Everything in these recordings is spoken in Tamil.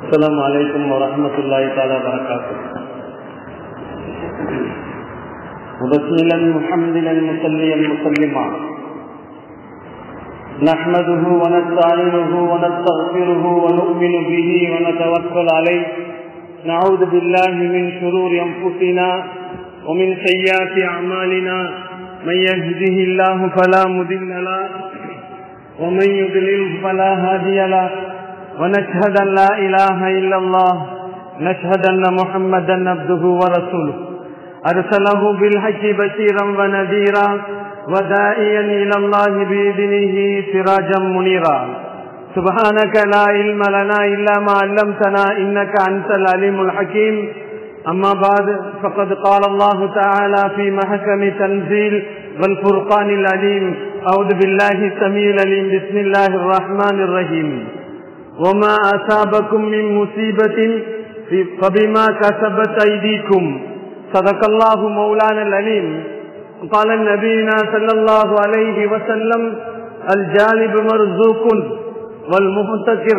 السلام عليكم ورحمة الله تعالى وبركاته مبسملا محمدا مصليا مسلما نحمده ونستعينه ونستغفره ونؤمن به ونتوكل عليه نعوذ بالله من شرور انفسنا ومن سيئات اعمالنا من يهده الله فلا مضل له ومن يضلل فلا هادي له ونشهد ان لا اله الا الله نشهد ان محمدا عبده ورسوله ارسله بالحق بشيرا ونذيرا ودائيا الى الله باذنه سراجا منيرا سبحانك لا علم لنا الا ما علمتنا انك انت العليم الحكيم اما بعد فقد قال الله تعالى في محكم تنزيل والفرقان العليم اعوذ بالله السميع العليم بسم الله الرحمن الرحيم وما اصابكم من مصيبه فبما كسبت ايديكم صدق الله مولانا العليم قال نبينا صلى الله عليه وسلم الجالب مرزوق والمهتكر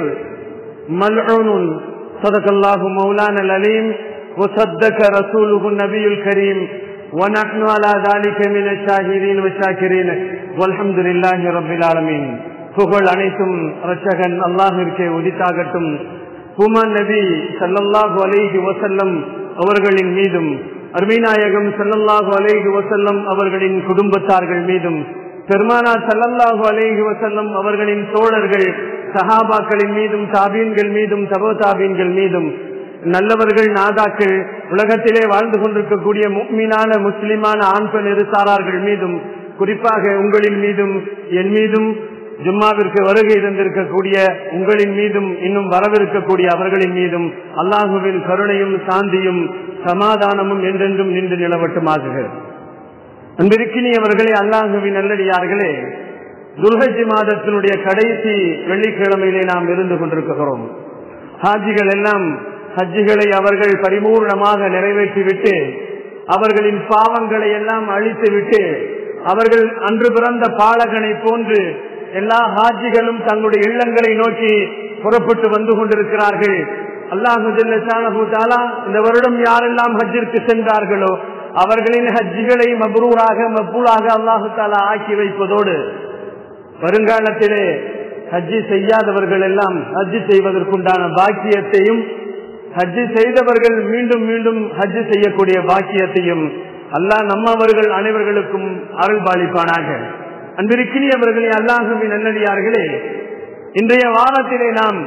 ملعون صدق الله مولانا العليم وصدق رسوله النبي الكريم ونحن على ذلك من الشاهدين والشاكرين والحمد لله رب العالمين புகழ் அனைத்தும் ரட்சகன் அல்லாஹிற்கே உதித்தாகட்டும் ஹுமான் நபி சல்லல்லாஹு அலைஹி வசல்லம் அவர்களின் மீதும் அருமைநாயகம் சல்லல்லாஹு அலைஹி வசல்லம் அவர்களின் குடும்பத்தார்கள் மீதும் பெருமானா சல்லல்லாஹு அலைஹி வசல்லம் அவர்களின் தோழர்கள் சஹாபாக்களின் மீதும் தாபீன்கள் மீதும் தபோ தாபீன்கள் மீதும் நல்லவர்கள் நாதாக்கள் உலகத்திலே வாழ்ந்து கொண்டிருக்கக்கூடிய மீனான முஸ்லிமான ஆண் பெண் இருசாரார்கள் மீதும் குறிப்பாக உங்களின் மீதும் என் மீதும் ஜும்மாவிற்கு வருகை இருந்திருக்கக்கூடிய உங்களின் மீதும் இன்னும் வரவிருக்கக்கூடிய அவர்களின் மீதும் அல்லாஹுவின் கருணையும் சாந்தியும் சமாதானமும் என்றென்றும் நின்று நிலவட்டுமாகுகிறது அன்பிருக்கினியவர்களே அல்லாஹுவின் நல்லடியார்களே துல்ஹஜி மாதத்தினுடைய கடைசி வெள்ளிக்கிழமையிலே நாம் இருந்து கொண்டிருக்கிறோம் ஹாஜிகள் எல்லாம் ஹஜ்ஜிகளை அவர்கள் பரிபூர்ணமாக நிறைவேற்றிவிட்டு அவர்களின் பாவங்களை எல்லாம் அழித்துவிட்டு அவர்கள் அன்று பிறந்த பாலகனை போன்று எல்லா ஹாஜிகளும் தங்களுடைய இல்லங்களை நோக்கி புறப்பட்டு வந்து கொண்டிருக்கிறார்கள் அல்லாஹு தாலா இந்த வருடம் யாரெல்லாம் ஹஜ்ஜிற்கு சென்றார்களோ அவர்களின் ஹஜ்ஜிகளை மப்ரூராக மப்பூலாக அல்லாஹு தாலா ஆக்கி வைப்பதோடு வருங்காலத்திலே ஹஜ்ஜி செய்யாதவர்கள் எல்லாம் ஹஜ்ஜி செய்வதற்குண்டான பாக்கியத்தையும் ஹஜ்ஜி செய்தவர்கள் மீண்டும் மீண்டும் ஹஜ்ஜி செய்யக்கூடிய பாக்கியத்தையும் அல்லாஹ் நம்மவர்கள் அனைவர்களுக்கும் அருள் பாலிப்பானாக அன்பிருக்கினியவர்களே அல்லாஹுவின் நல்லடியார்களே இன்றைய வாரத்திலே நாம்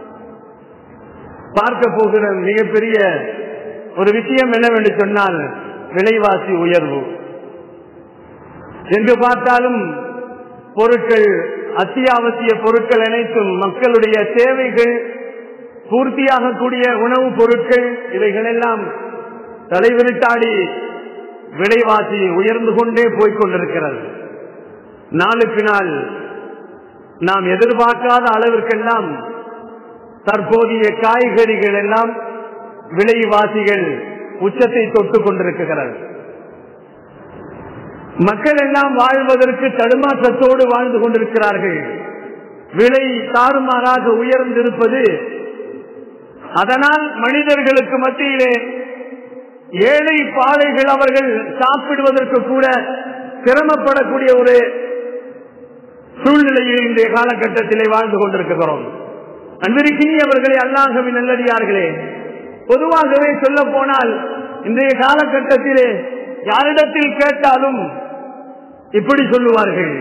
பார்க்க போகிற மிகப்பெரிய ஒரு விஷயம் என்னவென்று சொன்னால் விலைவாசி உயர்வு எங்கு பார்த்தாலும் பொருட்கள் அத்தியாவசிய பொருட்கள் அனைத்தும் மக்களுடைய தேவைகள் பூர்த்தியாகக்கூடிய உணவுப் பொருட்கள் இவைகளெல்லாம் தலைவிரித்தாடி விலைவாசி உயர்ந்து கொண்டே போய்கொண்டிருக்கிறது நாளுக்கு நாள் நாம் எதிர்பார்க்காத அளவிற்கெல்லாம் தற்போதைய காய்கறிகள் எல்லாம் விலைவாசிகள் உச்சத்தை தொட்டுக் கொண்டிருக்கிறது மக்கள் எல்லாம் வாழ்வதற்கு தடுமாற்றத்தோடு வாழ்ந்து கொண்டிருக்கிறார்கள் விலை தாறுமாறாக உயர்ந்திருப்பது அதனால் மனிதர்களுக்கு மத்தியிலே ஏழை பாதைகள் அவர்கள் சாப்பிடுவதற்கு கூட சிரமப்படக்கூடிய ஒரு சூழ்நிலையில் இன்றைய காலகட்டத்திலே வாழ்ந்து கொண்டிருக்கிறோம் அன்பிருக்கினி அவர்களே அல்லாஹவின் நல்லடியார்களே பொதுவாகவே சொல்ல போனால் இன்றைய காலகட்டத்திலே யாரிடத்தில் கேட்டாலும் இப்படி சொல்லுவார்கள்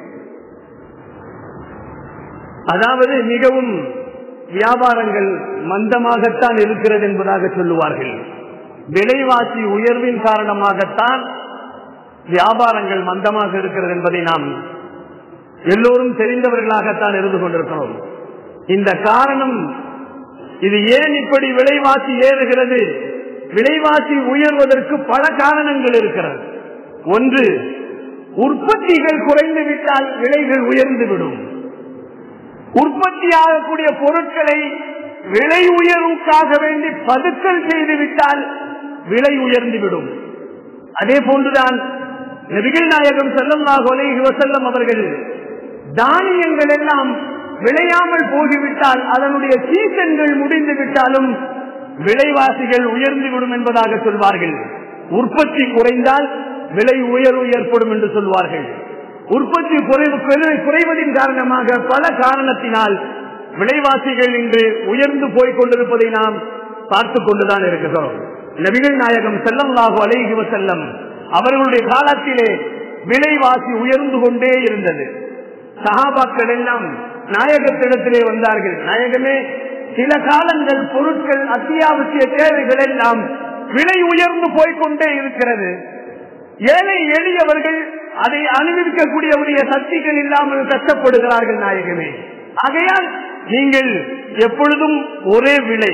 அதாவது மிகவும் வியாபாரங்கள் மந்தமாகத்தான் இருக்கிறது என்பதாக சொல்லுவார்கள் விலைவாசி உயர்வின் காரணமாகத்தான் வியாபாரங்கள் மந்தமாக இருக்கிறது என்பதை நாம் எல்லோரும் தெரிந்தவர்களாகத்தான் இருந்து கொண்டிருக்கிறோம் இந்த காரணம் இது ஏன் இப்படி விலைவாசி ஏறுகிறது விலைவாசி உயர்வதற்கு பல காரணங்கள் இருக்கிறது ஒன்று உற்பத்திகள் குறைந்து விட்டால் விலைகள் உயர்ந்துவிடும் உற்பத்தி ஆகக்கூடிய பொருட்களை விலை உயர்வுக்காக வேண்டி பதுக்கல் செய்துவிட்டால் விலை உயர்ந்துவிடும் அதே போன்றுதான் நபிகள் நாயகம் செல்லல்லாஹு அலைஹி வஸல்லம் அவர்கள் தானியங்கள் எல்லாம் விளையாமல் போகிவிட்டால் அதனுடைய சீசன்கள் முடிந்து விட்டாலும் விலைவாசிகள் உயர்ந்து விடும் என்பதாக சொல்வார்கள் உற்பத்தி குறைந்தால் விலை உயர்வு ஏற்படும் என்று சொல்வார்கள் உற்பத்தி குறைவு குறைவதின் காரணமாக பல காரணத்தினால் விலைவாசிகள் இன்று உயர்ந்து போய் கொண்டிருப்பதை நாம் பார்த்துக் கொண்டுதான் இருக்கிறோம் நபிகள் நாயகம் செல்லல்லாஹு அலைஹி செல்லம் அவர்களுடைய காலத்திலே விலைவாசி உயர்ந்து கொண்டே இருந்தது சகாபாக்கள் எல்லாம் நாயகத்திடத்திலே வந்தார்கள் நாயகமே சில காலங்கள் பொருட்கள் அத்தியாவசிய தேவைகள் எல்லாம் விலை உயர்ந்து போய்கொண்டே இருக்கிறது ஏழை எளியவர்கள் அதை அனுபவிக்கக்கூடியவருடைய சக்திகள் இல்லாமல் கஷ்டப்படுகிறார்கள் நாயகமே ஆகையால் நீங்கள் எப்பொழுதும் ஒரே விலை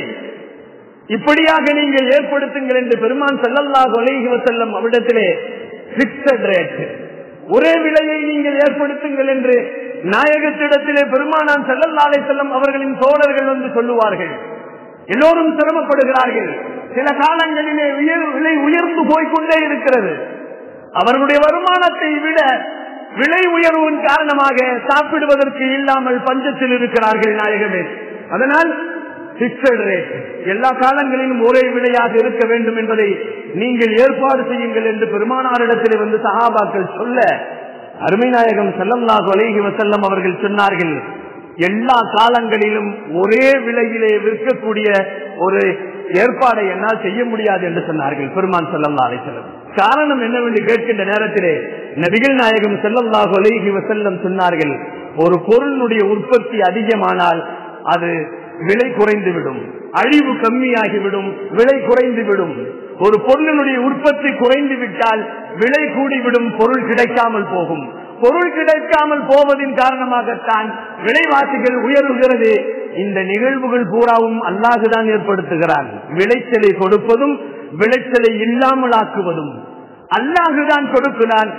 இப்படியாக நீங்கள் ஏற்படுத்துங்கள் என்று பெருமான் செல்லல்லாக ஒலைகுவ செல்லம் அவிடத்திலே பிக்சட் ரேட் ஒரே விலையை நீங்கள் ஏற்படுத்துங்கள் என்று நாயகத்திடத்திலே பெருமானான் செல்லல்லாலை செல்லம் அவர்களின் தோழர்கள் வந்து சொல்லுவார்கள் எல்லோரும் சிரமப்படுகிறார்கள் சில காலங்களிலே உயர் விலை உயர்ந்து போய்கொண்டே இருக்கிறது அவர்களுடைய வருமானத்தை விட விலை உயர்வின் காரணமாக சாப்பிடுவதற்கு இல்லாமல் பஞ்சத்தில் இருக்கிறார்கள் நாயகமே அதனால் பிக்சட் ரேட் எல்லா காலங்களிலும் ஒரே விலையாக இருக்க வேண்டும் என்பதை நீங்கள் ஏற்பாடு செய்யுங்கள் என்று பெருமானாரிடத்தில் வந்து சகாபாக்கள் சொல்ல அருமை நாயகம் செல்லம்லாக அலைகி வசல்லம் அவர்கள் சொன்னார்கள் எல்லா காலங்களிலும் ஒரே விலையிலே விற்கக்கூடிய ஒரு ஏற்பாடை என்னால் செய்ய முடியாது என்று சொன்னார்கள் பெருமான் செல்லம்லா அலை செல்லம் காரணம் என்னவென்று கேட்கின்ற நேரத்திலே நபிகள் நாயகம் செல்லம்லாக அலைகி வசல்லம் சொன்னார்கள் ஒரு பொருளுடைய உற்பத்தி அதிகமானால் அது விலை குறைந்துவிடும் அழிவு கம்மியாகிவிடும் விலை குறைந்துவிடும் ஒரு பொருளினுடைய உற்பத்தி குறைந்து விட்டால் விலை கூடிவிடும் பொருள் கிடைக்காமல் போகும் பொருள் கிடைக்காமல் போவதின் காரணமாகத்தான் விலைவாசிகள் உயர்வுகிறது இந்த நிகழ்வுகள் பூராவும் அல்லாஹுதான் ஏற்படுத்துகிறான் விளைச்சலை கொடுப்பதும் விளைச்சலை இல்லாமல் ஆக்குவதும் அல்லாஹுதான் கொடுக்கிறான்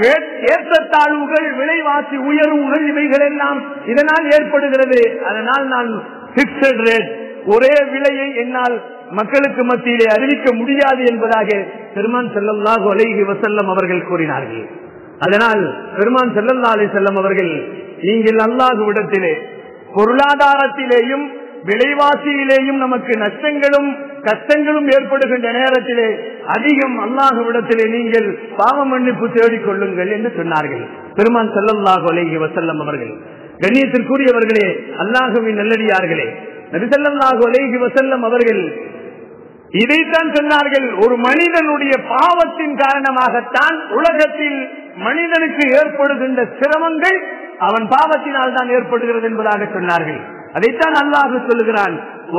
ஏற்றத்தாழ்வுகள் விலைவாசி உயர்வுகள் இவைகள் எல்லாம் இதனால் ஏற்படுகிறது அதனால் நான் பிக்சட் ரேட் ஒரே விலையை என்னால் மக்களுக்கு மத்தியிலே அறிவிக்க முடியாது என்பதாக பெருமான் செல்லல்லாஹு அலைஹி வசல்லம் அவர்கள் கூறினார்கள் அதனால் பெருமான் செல்லல்லா அலி செல்லம் அவர்கள் நீங்கள் அல்லாஹுவிடத்திலே பொருளாதாரத்திலேயும் விலைவாசியிலேயும் நமக்கு நஷ்டங்களும் கஷ்டங்களும் ஏற்படுகின்ற நேரத்திலே அதிகம் அல்லாஹுவிடத்திலே நீங்கள் பாவ மன்னிப்பு தேடிக் கொள்ளுங்கள் என்று சொன்னார்கள் பெருமான் செல்லல்லாஹு அலைஹி வசல்லம் அவர்கள் கண்ணியத்திற்குரியவர்களே அல்லாஹுவின் நல்லடியார்களே நபிசல்லாஹு அலைஹி வசல்லம் அவர்கள் இதைத்தான் சொன்னார்கள் ஒரு மனிதனுடைய பாவத்தின் காரணமாகத்தான் உலகத்தில் மனிதனுக்கு ஏற்படுகின்ற சிரமங்கள் அவன் பாவத்தினால் தான் ஏற்படுகிறது என்பதாக சொன்னார்கள் அதைத்தான் அல்லாஹு சொல்லுகிறான்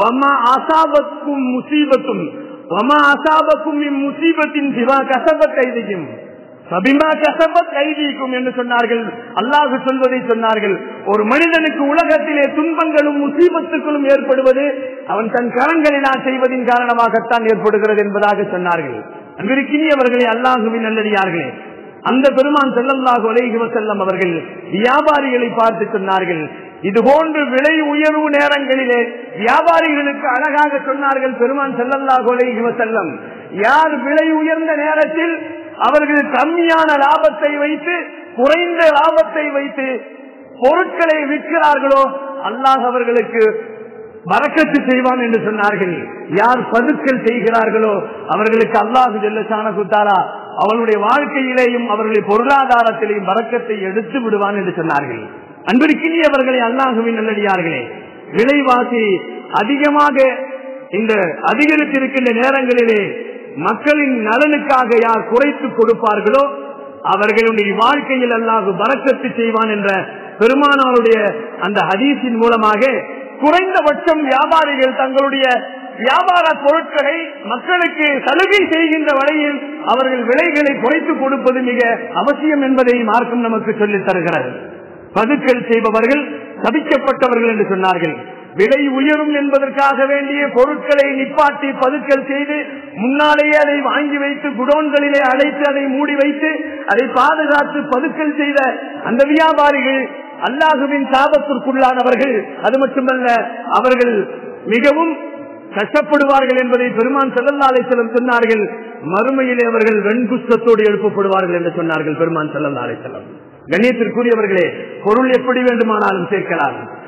அசாபத்தும் முசீபத்தும் அசாபக்கும் இம்முசீபத்தின் சிவா கசபத் கைதிக்கும் சபிமா கசபத் கைதிக்கும் என்று சொன்னார்கள் அல்லாஹு சொல்வதை சொன்னார்கள் ஒரு மனிதனுக்கு உலகத்திலே துன்பங்களும் முசீபத்துக்களும் ஏற்படுவது அவன் தன் கரங்களினால் செய்வதின் காரணமாகத்தான் ஏற்படுகிறது என்பதாக சொன்னார்கள் அங்கிருக்கினியவர்களே அல்லாஹுவின் நல்லடியார்களே அந்த பெருமான் செல்லல்லாஹு அலைஹி வசல்லம் அவர்கள் வியாபாரிகளை பார்த்து சொன்னார்கள் இது போன்று விலை உயர்வு நேரங்களிலே வியாபாரிகளுக்கு அழகாக சொன்னார்கள் பெருமான் செல்லல்லாஹு அலைஹி வசல்லம் யார் விலை உயர்ந்த நேரத்தில் அவர்கள் கம்மியான லாபத்தை வைத்து குறைந்த லாபத்தை வைத்து பொருட்களை விற்கிறார்களோ அல்லாஹ் அவர்களுக்கு வரக்கத்து செய்வான் என்று சொன்னார்கள் யார் பதுக்கல் செய்கிறார்களோ அவர்களுக்கு அல்லாஹு ஜெல்லசான குத்தாரா அவளுடைய வாழ்க்கையிலேயும் அவர்களுடைய பொருளாதாரத்திலேயும் வரக்கத்தை எடுத்து விடுவான் என்று சொன்னார்கள் அன்பிற்கினி அவர்களை அல்லாஹுவின் நல்லடியார்களே விலைவாசி அதிகமாக இந்த அதிகரித்திருக்கின்ற நேரங்களிலே மக்களின் நலனுக்காக யார் குறைத்து கொடுப்பார்களோ அவர்களுடைய வாழ்க்கையில் அல்லாஹு வரக்கத்து செய்வான் என்ற பெருமானாருடைய அந்த ஹதீஸின் மூலமாக குறைந்தபட்சம் வியாபாரிகள் தங்களுடைய வியாபார பொருட்களை மக்களுக்கு சலுகை செய்கின்ற வழியில் அவர்கள் விலைகளை குறைத்து கொடுப்பது மிக அவசியம் என்பதை மார்க்கம் நமக்கு சொல்லித் தருகிறது பதுக்கல் செய்பவர்கள் சபிக்கப்பட்டவர்கள் என்று சொன்னார்கள் விலை உயரும் என்பதற்காக வேண்டிய பொருட்களை நிப்பாட்டி பதுக்கல் செய்து முன்னாலேயே அதை வாங்கி வைத்து குடோன்களிலே அடைத்து அதை மூடி வைத்து அதை பாதுகாத்து பதுக்கல் செய்த அந்த வியாபாரிகள் அல்லாஹுவின் சாபத்திற்குள்ளானவர்கள் அது மட்டுமல்ல அவர்கள் மிகவும் கஷ்டப்படுவார்கள் என்பதை பெருமான் செல்லல்லாலை செல்லம் சொன்னார்கள் மறுமையிலே அவர்கள் வெண்குஷ்டத்தோடு எழுப்பப்படுவார்கள் என்று சொன்னார்கள் பெருமான் செல்லல்லாலை செல்லம் கண்ணியத்திற்குரியவர்களே பொருள் எப்படி வேண்டுமானாலும் சேர்க்கலாம்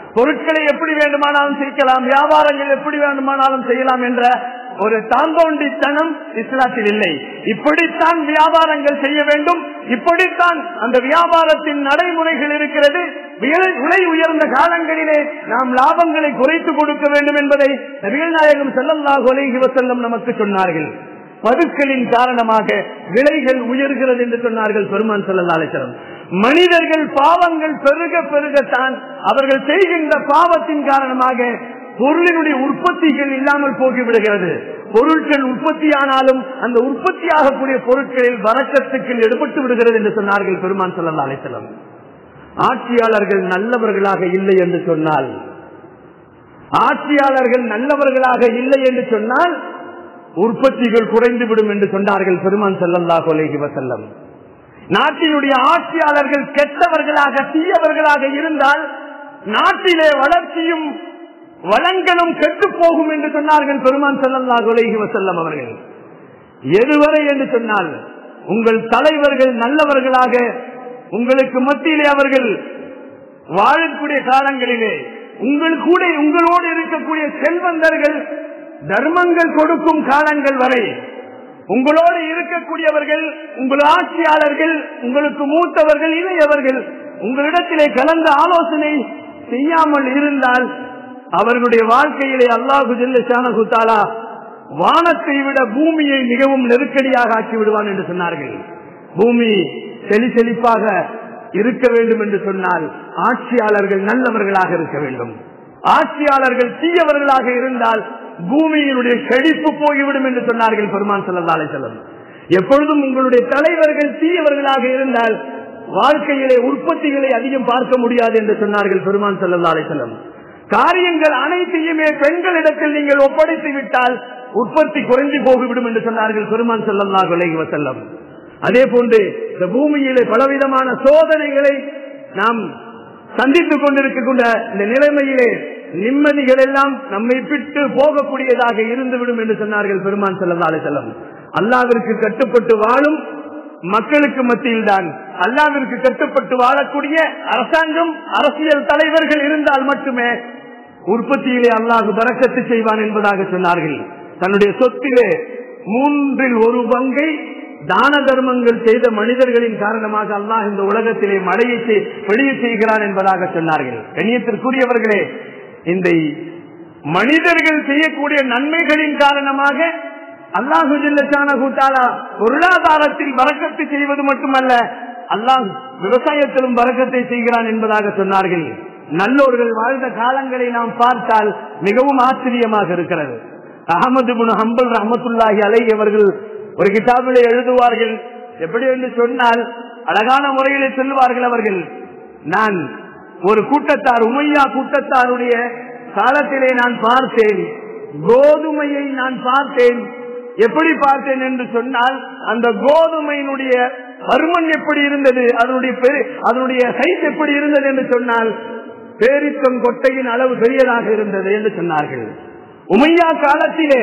பொருட்களை எப்படி வேண்டுமானாலும் சேர்க்கலாம் வியாபாரங்கள் எப்படி வேண்டுமானாலும் செய்யலாம் என்ற ஒரு தாந்தோண்டித்தனம் இஸ்லாத்தில் இல்லை இப்படித்தான் வியாபாரங்கள் செய்ய வேண்டும் இப்படித்தான் அந்த வியாபாரத்தின் நடைமுறைகள் இருக்கிறது விலை விலை உயர்ந்த காலங்களிலே நாம் லாபங்களை குறைத்து கொடுக்க வேண்டும் என்பதை நபிகள் நாயகம் செல்லல்லாஹு அலைஹி வஸல்லம் நமக்கு சொன்னார்கள் பதுக்களின் காரணமாக விலைகள் உயர்கிறது என்று சொன்னார்கள் பெருமான் செல்லல்லா அலிசலம் மனிதர்கள் பாவங்கள் பெருக பெருகத்தான் அவர்கள் செய்கின்ற பாவத்தின் காரணமாக பொருளினுடைய உற்பத்திகள் இல்லாமல் போகிவிடுகிறது பொருட்கள் உற்பத்தியானாலும் அந்த உற்பத்தி ஆகக்கூடிய பொருட்களில் வரக்கத்துக்கு எடுபட்டு விடுகிறது என்று சொன்னார்கள் பெருமான் செல்லல்லா அலிசலம் ஆட்சியாளர்கள் நல்லவர்களாக இல்லை என்று சொன்னால் ஆட்சியாளர்கள் நல்லவர்களாக இல்லை என்று சொன்னால் உற்பத்திகள் குறைந்துவிடும் என்று சொன்னார்கள் பெருமான் செல்லல்லா கொலைகி வசல்லம் நாட்டினுடைய ஆட்சியாளர்கள் கெட்டவர்களாக தீயவர்களாக இருந்தால் நாட்டிலே வளர்ச்சியும் வளங்களும் கெட்டு போகும் என்று சொன்னார்கள் பெருமான் செல்லல்லா கொலைகி வசல்லம் அவர்கள் எதுவரை என்று சொன்னால் உங்கள் தலைவர்கள் நல்லவர்களாக உங்களுக்கு மத்தியிலே அவர்கள் வாழக்கூடிய காலங்களிலே உங்கள் கூட உங்களோடு இருக்கக்கூடிய செல்வந்தர்கள் தர்மங்கள் கொடுக்கும் காலங்கள் வரை உங்களோடு இருக்கக்கூடியவர்கள் உங்கள் ஆட்சியாளர்கள் உங்களுக்கு மூத்தவர்கள் இளையவர்கள் உங்களிடத்திலே கலந்த ஆலோசனை செய்யாமல் இருந்தால் அவர்களுடைய வாழ்க்கையிலே அல்லாஹு ஜெல்லா வானத்தை விட பூமியை மிகவும் நெருக்கடியாக ஆக்கி விடுவான் என்று சொன்னார்கள் பூமி செழி செழிப்பாக இருக்க வேண்டும் என்று சொன்னால் ஆட்சியாளர்கள் நல்லவர்களாக இருக்க வேண்டும் ஆட்சியாளர்கள் தீயவர்களாக இருந்தால் பூமியினுடைய செழிப்பு போய்விடும் என்று சொன்னார்கள் பெருமான் செல்லதாலை செல்லம் எப்பொழுதும் உங்களுடைய தலைவர்கள் தீயவர்களாக இருந்தால் வாழ்க்கையிலே உற்பத்திகளை அதிகம் பார்க்க முடியாது என்று சொன்னார்கள் பெருமான் செல்லதாலை செல்லம் காரியங்கள் அனைத்தையுமே பெண்களிடத்தில் நீங்கள் ஒப்படைத்து விட்டால் உற்பத்தி குறைந்து போய்விடும் என்று சொன்னார்கள் பெருமான் செல்லல்லா கொலை செல்லம் அதே போன்று இந்த பூமியிலே பலவிதமான சோதனைகளை நாம் சந்தித்துக் கொண்டிருக்கின்ற இந்த நிலைமையிலே நிம்மதிகள் எல்லாம் நம்மை விட்டு போகக்கூடியதாக இருந்துவிடும் என்று சொன்னார்கள் பெருமான் செல்லதாலே செல்லம் அல்லாவிற்கு கட்டுப்பட்டு வாழும் மக்களுக்கு மத்தியில் தான் அல்லாவிற்கு கட்டுப்பட்டு வாழக்கூடிய அரசாங்கம் அரசியல் தலைவர்கள் இருந்தால் மட்டுமே உற்பத்தியிலே அல்லாஹு பறக்கத்து செய்வான் என்பதாக சொன்னார்கள் தன்னுடைய சொத்திலே மூன்றில் ஒரு பங்கை தான தர்மங்கள் செய்த மனிதர்களின் காரணமாக அல்லாஹ் இந்த உலகத்திலே மழையை வெளியே செய்கிறான் என்பதாக சொன்னார்கள் கண்ணியத்திற்குரியவர்களே இந்த மனிதர்கள் செய்யக்கூடிய நன்மைகளின் காரணமாக அல்லாஹு கூட்டாளா பொருளாதாரத்தில் வரக்கத்தை செய்வது மட்டுமல்ல அல்லாஹ் விவசாயத்திலும் வரக்கத்தை செய்கிறான் என்பதாக சொன்னார்கள் நல்லோர்கள் வாழ்ந்த காலங்களை நாம் பார்த்தால் மிகவும் ஆச்சரியமாக இருக்கிறது அகமது குண ஹம்பல் ரஹமத்துல்லாஹி அலை அவர்கள் ஒரு கிதாபிலே எழுதுவார்கள் எப்படி என்று சொன்னால் அழகான முறையிலே சொல்லுவார்கள் அவர்கள் நான் ஒரு கூட்டத்தார் உமையா கூட்டத்தாருடைய காலத்திலே நான் பார்த்தேன் கோதுமையை நான் பார்த்தேன் எப்படி பார்த்தேன் என்று சொன்னால் அந்த கோதுமையினுடைய பருமன் எப்படி இருந்தது அதனுடைய அதனுடைய சைஸ் எப்படி இருந்தது என்று சொன்னால் பேரித்தம் கொட்டையின் அளவு பெரியதாக இருந்தது என்று சொன்னார்கள் உமையா காலத்திலே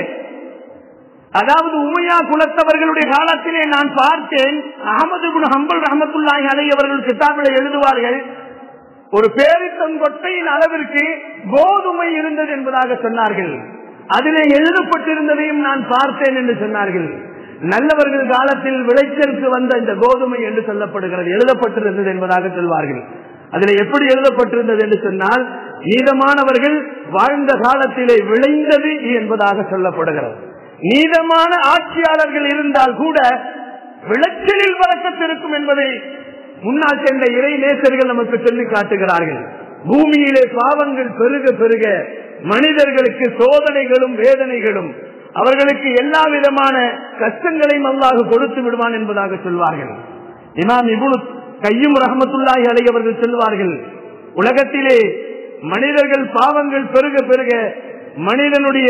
அதாவது உமையா குலத்தவர்களுடைய காலத்திலே நான் பார்த்தேன் அகமது குண ஹம்பல் ரஹமத்துல்லாஹி அலை அவர்கள் கிதாபில் எழுதுவார்கள் ஒரு பேரித்தம் கொட்டையின் அளவிற்கு கோதுமை இருந்தது என்பதாக சொன்னார்கள் அதிலே எழுதப்பட்டிருந்ததையும் நான் பார்த்தேன் என்று சொன்னார்கள் நல்லவர்கள் காலத்தில் விளைச்சலுக்கு வந்த இந்த கோதுமை என்று சொல்லப்படுகிறது எழுதப்பட்டிருந்தது என்பதாக சொல்வார்கள் அதில் எப்படி எழுதப்பட்டிருந்தது என்று சொன்னால் நீதமானவர்கள் வாழ்ந்த காலத்திலே விளைந்தது என்பதாக சொல்லப்படுகிறது நீதமான ஆட்சியாளர்கள் இருந்தால் கூட விளைச்சலில் வழக்கத்திருக்கும் என்பதை முன்னால் சென்ற இறை நேசர்கள் நமக்கு சொல்லி காட்டுகிறார்கள் பூமியிலே பாவங்கள் பெருக பெருக மனிதர்களுக்கு சோதனைகளும் வேதனைகளும் அவர்களுக்கு எல்லா விதமான கஷ்டங்களையும் அல்லாஹ் கொடுத்து விடுவான் என்பதாக சொல்வார்கள் இமாம் இபுனு கையும் ரஹமத்துல்லாஹி அலை அவர்கள் சொல்வார்கள் உலகத்திலே மனிதர்கள் பாவங்கள் பெருக பெருக மனிதனுடைய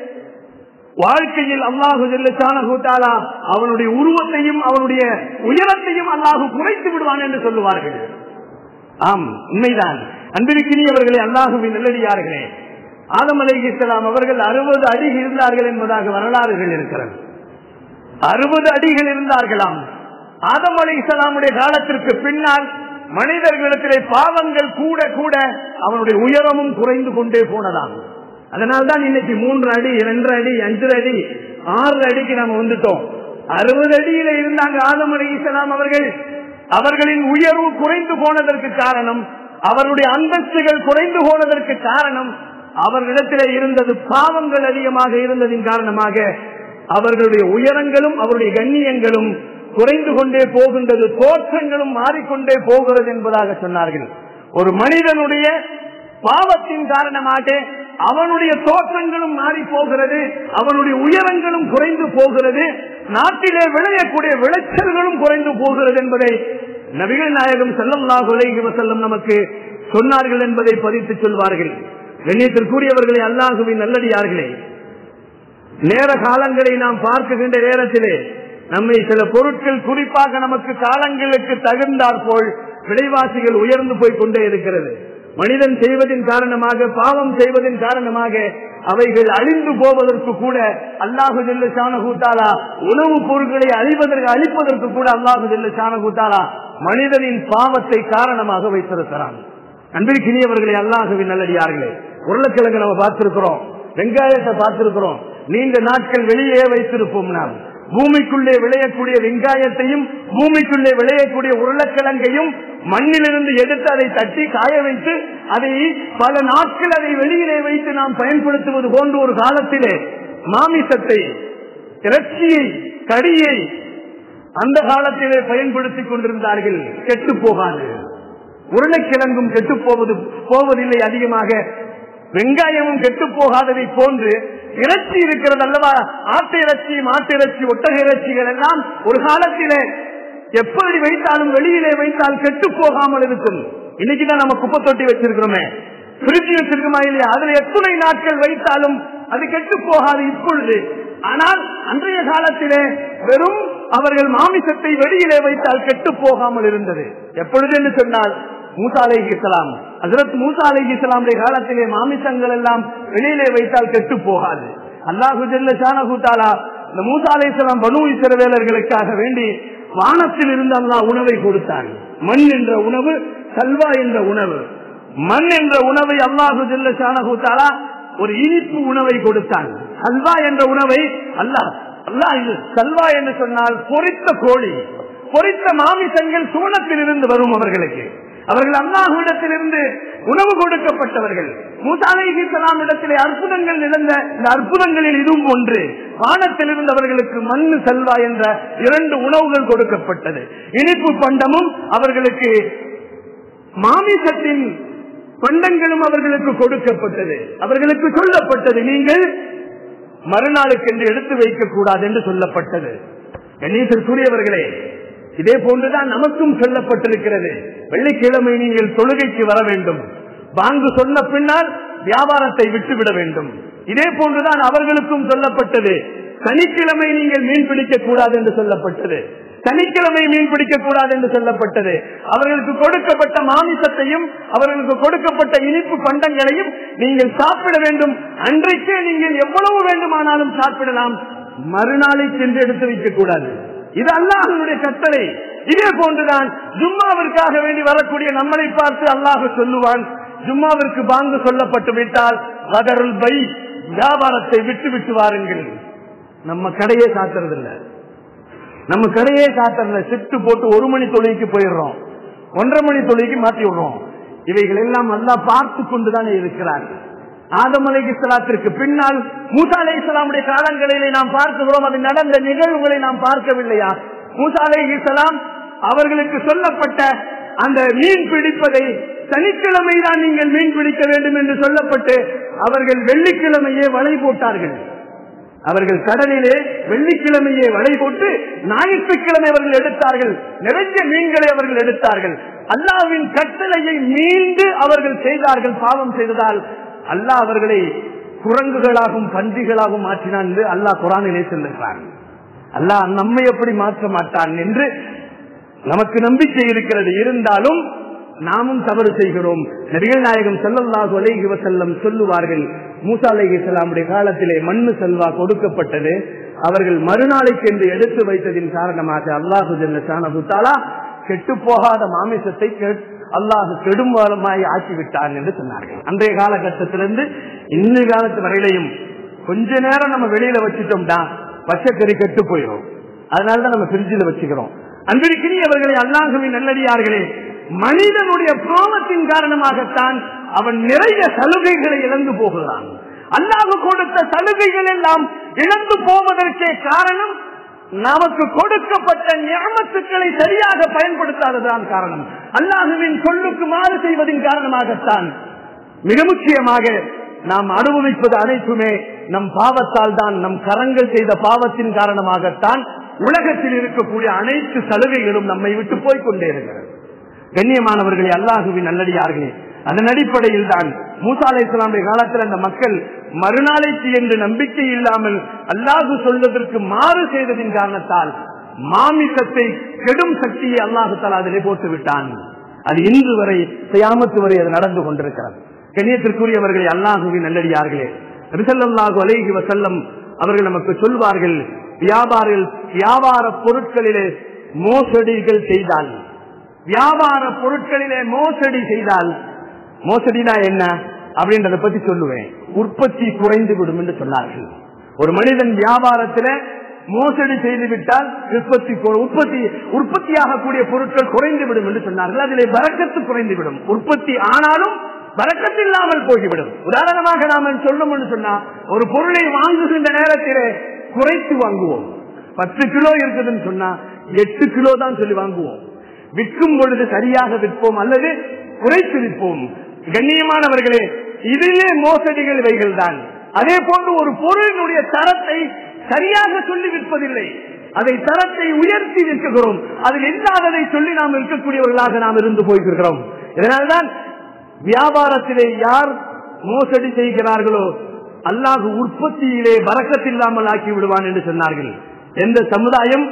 வாழ்க்கையில் அல்லாஹு கூட்டாளா அவனுடைய உருவத்தையும் அவனுடைய உயரத்தையும் அல்லாஹு குறைத்து விடுவான் என்று சொல்லுவார்கள் ஆம் உண்மைதான் அன்பிற்கினியவர்களே அல்லாஹுவின் நல்லடியார்களே ஆதம் அலை இஸ்லாம் அவர்கள் அறுபது அடிகள் இருந்தார்கள் என்பதாக வரலாறுகள் இருக்கிறது அறுபது அடிகள் இருந்தார்களாம் ஆதம் அலை இஸ்லாமுடைய காலத்திற்கு பின்னால் மனிதர்களிடத்திலே பாவங்கள் கூட கூட அவனுடைய உயரமும் குறைந்து கொண்டே போனதாம் அதனால்தான் இன்னைக்கு மூன்று அடி இரண்டு அடி அஞ்சு அடி ஆறு அடிக்கு நாம வந்துட்டோம் அறுபது அடியில இருந்தாங்க ஆதம் அலி இஸ்லாம் அவர்கள் அவர்களின் உயர்வு குறைந்து போனதற்கு காரணம் அவருடைய அந்தஸ்துகள் குறைந்து போனதற்கு காரணம் அவர்களிடத்திலே இருந்தது பாவங்கள் அதிகமாக இருந்ததின் காரணமாக அவர்களுடைய உயரங்களும் அவருடைய கண்ணியங்களும் குறைந்து கொண்டே போகின்றது தோற்றங்களும் மாறிக்கொண்டே போகிறது என்பதாக சொன்னார்கள் ஒரு மனிதனுடைய பாவத்தின் காரணமாக அவனுடைய தோற்றங்களும் மாறி போகிறது அவனுடைய உயரங்களும் குறைந்து போகிறது நாட்டிலே விளையக்கூடிய விளைச்சல்களும் குறைந்து போகிறது என்பதை நபிகள் நாயகம் செல்லல்லாஹு அலைஹி வஸல்லம் நமக்கு சொன்னார்கள் என்பதை பதித்து சொல்வார்கள் கண்ணியத்திற்குரியவர்களை அல்லாஹுவின் நல்லடியார்களே நேர காலங்களை நாம் பார்க்குகின்ற நேரத்திலே நம்மை சில பொருட்கள் குறிப்பாக நமக்கு காலங்களுக்கு தகுந்தாற் போல் விலைவாசிகள் உயர்ந்து போய் கொண்டே இருக்கிறது மனிதன் செய்வதின் காரணமாக பாவம் செய்வதன் காரணமாக அவைகள் அழிந்து போவதற்கு கூட அல்லாஹு ஜெல்ல சாணகூத்தாலா உணவுப் பொருட்களை அழிவதற்கு அழிப்பதற்கு கூட அல்லாஹு ஜெல்ல சாணகூத்தாலா மனிதனின் பாவத்தை காரணமாக வைத்திருக்கிறான் அன்பிற்கினியவர்களை அல்லாஹுவின் நல்லடியார்களே உருளைக்கிழங்கு நம்ம பார்த்திருக்கிறோம் வெங்காயத்தை பார்த்திருக்கிறோம் நீண்ட நாட்கள் வெளியே வைத்திருப்போம் நாம் பூமிக்குள்ளே விளையக்கூடிய வெங்காயத்தையும் பூமிக்குள்ளே விளையக்கூடிய உருளைக்கிழங்கையும் மண்ணிலிருந்து எடுத்து அதை தட்டி காய வைத்து அதை பல நாட்கள் அதை வெளியிலே வைத்து நாம் பயன்படுத்துவது போன்ற ஒரு காலத்திலே மாமிசத்தை இறைச்சியை கடியை அந்த காலத்திலே பயன்படுத்திக் கொண்டிருந்தார்கள் கெட்டு போகாது உருளைக்கிழங்கும் கெட்டு போவது போவதில்லை அதிகமாக வெங்காயமும் கெட்டு போகாததை போன்று இறைச்சி இருக்கிறது அல்லவா ஆட்டு இறைச்சி மாட்டு இறைச்சி ஒட்டக இறைச்சிகள் எல்லாம் ஒரு காலத்திலே எப்படி வைத்தாலும் வெளியிலே வைத்தால் கெட்டு போகாமல் இருக்கும் இன்னைக்குதான் நம்ம குப்பை தொட்டி வச்சிருக்கிறோமே பிரிட்ஜ் வச்சிருக்கோமா இல்லையா அதுல எத்தனை நாட்கள் வைத்தாலும் அது கெட்டு போகாது இப்பொழுது ஆனால் அன்றைய காலத்திலே வெறும் அவர்கள் மாமிசத்தை வெளியிலே வைத்தால் கெட்டு போகாமல் இருந்தது எப்பொழுது என்று சொன்னால் மூசா அலை இஸ்லாம் ஹசரத் மூசா அலை இஸ்லாமுடைய காலத்திலே மாமிசங்கள் எல்லாம் வெளியிலே வைத்தால் கெட்டு போகாது அல்லாஹு ஜல்ல ஷானஹு தாலா இந்த மூசா அலை இஸ்லாம் பனு இஸ்ரவேலர்களுக்காக வேண்டி வானத்தில் இருந்து அல்லாஹ் உணவை கொடுத்தான் மண் என்ற உணவு சல்வா என்ற உணவு மண் என்ற உணவை அல்லாஹு ஜல்ல ஷானஹு தாலா ஒரு இனிப்பு உணவை கொடுத்தான் சல்வா என்ற உணவை அல்லாஹ் அல்லாஹ் இது சல்வா என்று சொன்னால் பொரித்த கோழி பொரித்த மாமிசங்கள் சூனத்தில் இருந்து வரும் அவர்களுக்கு அவர்கள் அல்லாஹுவிடத்திலிருந்து உணவு கொடுக்கப்பட்டவர்கள் மூசாலை இஸ்லாம் இடத்திலே அற்புதங்கள் நிகழ்ந்த இந்த அற்புதங்களில் இதுவும் ஒன்று வானத்தில் இருந்து அவர்களுக்கு மண்ணு செல்வா என்ற இரண்டு உணவுகள் கொடுக்கப்பட்டது இனிப்பு பண்டமும் அவர்களுக்கு மாமிசத்தின் பண்டங்களும் அவர்களுக்கு கொடுக்கப்பட்டது அவர்களுக்கு சொல்லப்பட்டது நீங்கள் மறுநாளுக்கு என்று எடுத்து வைக்க கூடாது என்று சொல்லப்பட்டது கணேசூரியவர்களே இதே போன்றுதான் நமக்கும் சொல்லப்பட்டிருக்கிறது வெள்ளிக்கிழமை நீங்கள் தொழுகைக்கு வர வேண்டும் வாங்கு சொன்ன பின்னால் வியாபாரத்தை விட்டுவிட வேண்டும் இதே போன்றுதான் அவர்களுக்கும் சொல்லப்பட்டது சனிக்கிழமை நீங்கள் மீன் பிடிக்க கூடாது என்று சொல்லப்பட்டது சனிக்கிழமை மீன் பிடிக்க கூடாது என்று சொல்லப்பட்டது அவர்களுக்கு கொடுக்கப்பட்ட மாமிசத்தையும் அவர்களுக்கு கொடுக்கப்பட்ட இனிப்பு பண்டங்களையும் நீங்கள் சாப்பிட வேண்டும் அன்றைக்கே நீங்கள் எவ்வளவு வேண்டுமானாலும் சாப்பிடலாம் மறுநாளை சென்று எடுத்து வைக்க கூடாது இது அல்லாஹனுடைய கட்டளை இதே போன்றுதான் ஜும்மாவிற்காக வேண்டி வரக்கூடிய நம்மளை பார்த்து அல்லாஹ் சொல்லுவான் ஜும்மாவிற்கு பாங்கு சொல்லப்பட்டு விட்டால் வதருள் பை வியாபாரத்தை விட்டு விட்டு வாருங்கள் நம்ம கடையே சாத்துறதில்ல நம்ம கடையே சாத்துறதில்ல ஷிப்ட் போட்டு ஒரு மணி தொழிலுக்கு போயிடுறோம் ஒன்றரை மணி தொழிலுக்கு மாற்றி விடுறோம் இவைகள் எல்லாம் நல்லா பார்த்து கொண்டுதானே இருக்கிறார்கள் ஆதம் அலை இஸ்லாத்திற்கு பின்னால் மூசா அலை இஸ்லாமுடைய காலங்களிலே நாம் பார்க்கிறோம் அது நடந்த நிகழ்வுகளை நாம் பார்க்கவில்லையா மூசா அலை இஸ்லாம் அவர்களுக்கு சொல்லப்பட்ட அந்த மீன் பிடிப்பதை சனிக்கிழமை தான் நீங்கள் மீன் பிடிக்க வேண்டும் என்று சொல்லப்பட்டு அவர்கள் வெள்ளிக்கிழமையே வலை போட்டார்கள் அவர்கள் கடலிலே வெள்ளிக்கிழமையே வலை போட்டு ஞாயிற்றுக்கிழமை அவர்கள் எடுத்தார்கள் நிறைய மீன்களை அவர்கள் எடுத்தார்கள் அல்லாவின் கட்டளையை மீண்டு அவர்கள் செய்தார்கள் பாவம் செய்ததால் அல்லாஹ் அவர்களை குரங்குகளாகவும் பன்றிகளாகவும் மாற்றினான் என்று அல்லாஹ் குரானிலே சொல்லுகிறான் அல்லாஹ் நம்மை எப்படி மாற்ற மாட்டான் என்று நமக்கு நம்பிக்கை இருக்கிறது இருந்தாலும் நாமும் தவறு செய்கிறோம் நபிகள் நாயகம் செல்லல்லாஹு அலைஹி வசல்லம் சொல்லுவார்கள் மூசா அலைஹி இஸ்லாமுடைய காலத்திலே மண்ணு செல்வா கொடுக்கப்பட்டது அவர்கள் மறுநாளைக்கு என்று எடுத்து வைத்ததின் காரணமாக அல்லாஹு ஜல்ல ஷானஹு தஆலா கெட்டு போகாத மாமிசத்தை கெ- அல்லாஹ் கெடும் வாரமாய் ஆக்கிவிட்டான் என்று சொன்னார்கள் அன்றைய காலகட்டத்திலிருந்து இந்த காலத்து வரையிலையும் கொஞ்ச நேரம் நம்ம வெளியில வச்சுட்டோம்டா பச்சைக்கறி கெட்டு போயிடும் அதனாலதான் நம்ம பிரிட்ஜில் வச்சுக்கிறோம் அன்பிற்கினியவர்களை அல்லாஹுவின் நல்லடியார்களே மனிதனுடைய பாவத்தின் காரணமாகத்தான் அவன் நிறைய சலுகைகளை இழந்து போகிறான் அல்லாஹ் கொடுத்த சலுகைகள் எல்லாம் இழந்து போவதற்கே காரணம் நமக்கு கொடுக்கப்பட்ட ஞாபகத்துக்களை சரியாக பயன்படுத்தாததான் காரணம் அல்லாஹுவின் சொல்லுக்கு மாறு செய்வதின் காரணமாகத்தான் மிக முக்கியமாக நாம் அனுபவிப்பது அனைத்துமே நம் பாவத்தால் தான் நம் கரங்கள் செய்த பாவத்தின் காரணமாகத்தான் உலகத்தில் இருக்கக்கூடிய அனைத்து சலுகைகளும் நம்மை விட்டு போய்கொண்டே இருக்கிறது கண்ணியமானவர்களே அல்லாஹுவின் நல்லடியார்களே அதன் அடிப்படையில் தான் மூசா அலை இஸ்லாமுடைய காலத்தில் அந்த மக்கள் மறுநாளைக்கு என்று நம்பிக்கை இல்லாமல் அல்லாஹு சொல்வதற்கு மாறு செய்ததின் காரணத்தால் மாமிசத்தை கெடும் சக்தியை அல்லாஹு தலா அதிலே போட்டு விட்டான் அது இன்று வரை செய்யாமத்து வரை அது நடந்து கொண்டிருக்கிறது கண்ணியத்திற்குரியவர்களே அல்லாஹுவின் நல்லடியார்களே ரிசல்லாஹு அலைஹி வசல்லம் அவர்கள் நமக்கு சொல்வார்கள் வியாபாரில் வியாபார பொருட்களிலே மோசடிகள் செய்தால் வியாபார பொருட்களிலே மோசடி செய்தால் மோசடினா என்ன அப்படின்றத பத்தி சொல்லுவேன் உற்பத்தி குறைந்து விடும் என்று சொன்னார்கள் ஒரு மனிதன் வியாபாரத்துல மோசடி செய்து விட்டால் உற்பத்தி கு- உற்பத்தி உற்பத்தியாகக்கூடிய பொருட்கள் குறைந்து விடும் என்று சொன்னார்கள் அதிலே வரக்கத்து குறைந்து விடும் உற்பத்தி ஆனாலும் வரக்கத்து இல்லாமல் போய்விடும் உதாரணமாக நாம சொல்லும் என்று சொன்னா ஒரு பொருளை வாங்குகின்ற நேரத்திலே குறைத்து வாங்குவோம் பத்து கிலோ இருக்குதுன்னு சொன்னா எட்டு கிலோ தான் சொல்லி வாங்குவோம் விற்கும் பொழுது சரியாக விற்போம் அல்லது குறைத்து விற்போம் கண்ணியமானவர்களே இதிலே மோசடிகள் இவைகள் தான் அதே போன்று ஒரு பொருளினுடைய தரத்தை சரியாக சொல்லி விற்பதில்லை அதை தரத்தை உயர்த்தி விற்கிறோம் அதில் இல்லாததை சொல்லி நாம் இருக்கக்கூடியவர்களாக நாம் இருந்து போய்கிறோம் இதனால்தான் வியாபாரத்திலே யார் மோசடி செய்கிறார்களோ அல்லாஹ் உற்பத்தியிலே வரக்கத்தில்லாமல் ஆக்கி விடுவான் என்று சொன்னார்கள் எந்த சமுதாயம்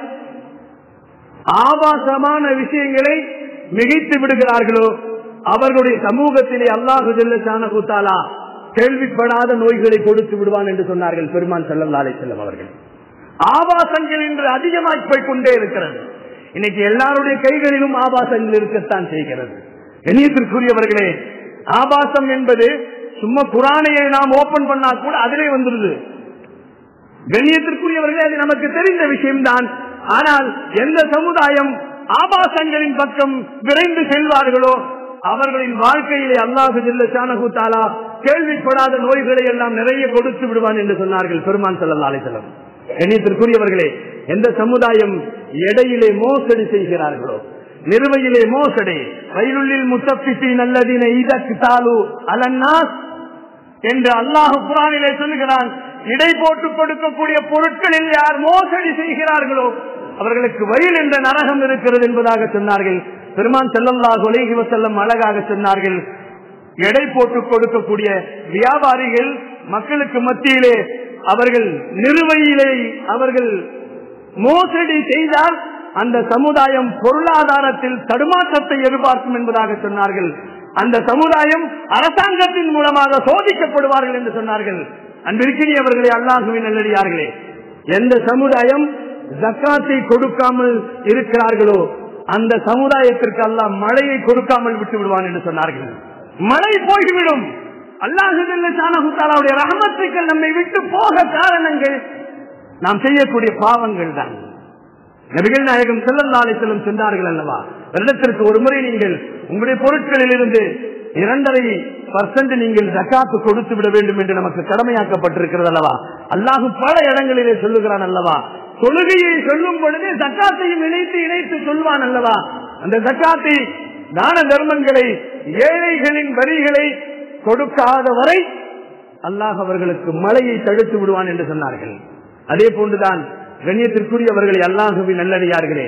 ஆபாசமான விஷயங்களை மிகைத்து விடுகிறார்களோ அவர்களுடைய சமூகத்திலே அல்லாஹு ஜெல்லஷான கூத்தாலா கேள்விப்படாத நோய்களை கொடுத்து விடுவான் என்று சொன்னார்கள் பெருமான் செல்லல்லாலை செல்லம் அவர்கள் ஆபாசங்கள் இன்று அதிகமாய் போய் கொண்டே இருக்கிறது இன்னைக்கு எல்லாருடைய கைகளிலும் ஆபாசங்கள் இருக்கத்தான் செய்கிறது கண்ணியத்திற்குரியவர்களே ஆபாசம் என்பது சும்மா குரானையை நாம் ஓபன் பண்ணா கூட அதிலே வந்துருது கண்ணியத்திற்குரியவர்களே அது நமக்கு தெரிந்த விஷயம்தான் ஆனால் எந்த சமுதாயம் ஆபாசங்களின் பக்கம் விரைந்து செல்வார்களோ அவர்களின் வாழ்க்கையிலே அல்லாஹு ஜில்ல சானகுத்தாலா கேள்விப்படாத நோய்களை எல்லாம் நிறைய கொடுத்து விடுவான் என்று சொன்னார்கள் பெருமான் செல்லம் அலைசலம் கண்ணியத்திற்குரியவர்களே எந்த சமுதாயம் எடையிலே மோசடி செய்கிறார்களோ நிறுவையிலே மோசடி வயலுள்ளில் முத்தப்பிசி நல்லதினை இதற்கு தாலு அலன்னாஸ் என்று அல்லாஹு குரானிலே சொல்லுகிறான் இடை போட்டு கொடுக்கக்கூடிய பொருட்களில் யார் மோசடி செய்கிறார்களோ அவர்களுக்கு வயல் என்ற நரகம் இருக்கிறது என்பதாக சொன்னார்கள் பெருமான் செல்லல்லாஹு அலைஹி வஸல்லம் அழகாக சொன்னார்கள் எடை போட்டு கொடுக்கக்கூடிய வியாபாரிகள் மக்களுக்கு மத்தியிலே அவர்கள் நிறுவையிலே அவர்கள் மோசடி செய்தால் அந்த சமுதாயம் பொருளாதாரத்தில் தடுமாற்றத்தை எதிர்பார்க்கும் என்பதாக சொன்னார்கள் அந்த சமுதாயம் அரசாங்கத்தின் மூலமாக சோதிக்கப்படுவார்கள் என்று சொன்னார்கள் அன்பிற்கினியவர்களே அல்லாஹுவின் நல்லடியார்களே எந்த சமுதாயம் ஜக்காத்தை கொடுக்காமல் இருக்கிறார்களோ அந்த சமுதாயத்திற்கு அல்லாஹ் மழையை கொடுக்காமல் விட்டு விடுவான் என்று சொன்னார்கள் மழை போய்விடும் அல்லாஹுடைய ரகமத்துக்கள் நம்மை விட்டு போக காரணங்கள் நாம் செய்யக்கூடிய பாவங்கள் தான் நபிகள் நாயகம் செல்லல்லாலை செல்லும் சென்றார்கள் அல்லவா வருடத்திற்கு ஒரு முறை நீங்கள் உங்களுடைய பொருட்களில் இருந்து இரண்டரை பர்சன்ட் நீங்கள் ஜக்காத்து கொடுத்து விட வேண்டும் என்று நமக்கு கடமையாக்கப்பட்டிருக்கிறது அல்லவா அல்லாஹு பல இடங்களிலே சொல்லுகிறான் அல்லவா தொழுகையை சொல்லும் பொழுது ஜக்காத்தையும் இணைத்து இணைத்து சொல்வான் அல்லவா அந்த ஜக்காத்தை தான தர்மங்களை ஏழைகளின் வரிகளை கொடுக்காத வரை அல்லாஹ் அவர்களுக்கு மழையை தடுத்து விடுவான் என்று சொன்னார்கள் அதே போன்றுதான் கண்ணியத்திற்குரியவர்களை அல்லாஹுவின் நல்லடியார்களே